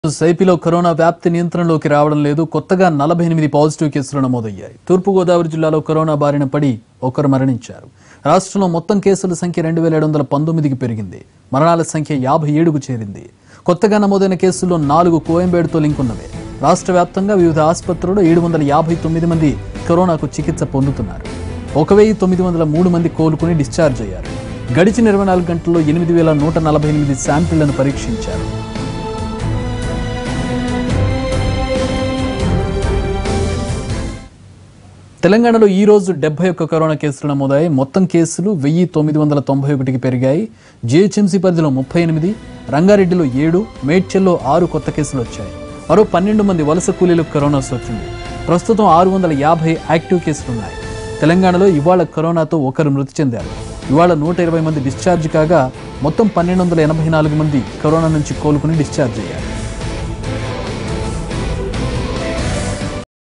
ఏపీలో కరోనా వ్యాప్తి నియంత్రణలోకి రావడం లేదు కొత్తగా నలభై ఎనిమిది పాజిటివ్ కేసులు నమోదయ్యాయి తూర్పుగోదావరి జిల్లాలో కరోనా బారిన పడి ఒకరు మరణించారు రాష్ట్రంలో మొత్తం కేసుల సంఖ్య రెండు వేల ఏడు వందల పంతొమ్మిదికి పెరిగింది మరణాల సంఖ్య యాభై ఏడుకు చేరింది కొత్తగా నమోదైన కేసుల్లో నాలుగు కోయంబేడుతో లింక్ ఉన్నవే రాష్ట్ర వ్యాప్తంగా వివిధ ఆసుపత్రుల్లో ఏడు వందల యాభై తొమ్మిది మంది కరోనాకు చికిత్స పొందుతున్నారు ఒక వెయ్యి తొమ్మిది వందల మూడు మంది కోలుకుని డిశ్చార్జ్ అయ్యారు గడిచిన ఇరవై నాలుగు గంటల్లో ఎనిమిది వేల నూట నలభై ఎనిమిది శాంపిళ్లను పరీక్షించారు తెలంగాణలో ఈ రోజు డెబ్బై ఒక్క కరోనా కేసులు నమోదాయి మొత్తం కేసులు వెయ్యి తొమ్మిది వందల తొంభై ఒకటికి పెరిగాయి జిహెచ్ఎంసీ పరిధిలో ముప్పై ఎనిమిది రంగారెడ్డిలో ఏడు మేడ్చల్లో ఆరు కొత్త కేసులు వచ్చాయి మరో పన్నెండు మంది వలస కూలీలకు కరోనా సోకింది ప్రస్తుతం ఆరు వందల యాభై యాక్టివ్ కేసులున్నాయి తెలంగాణలో ఇవాళ కరోనాతో ఒకరు మృతి చెందారు ఇవాళ నూట ఇరవై మంది డిశ్చార్జ్ కాగా మొత్తం పన్నెండు వందల ఎనభై నాలుగు మంది కరోనా నుంచి కోలుకుని డిశ్చార్జ్ అయ్యారు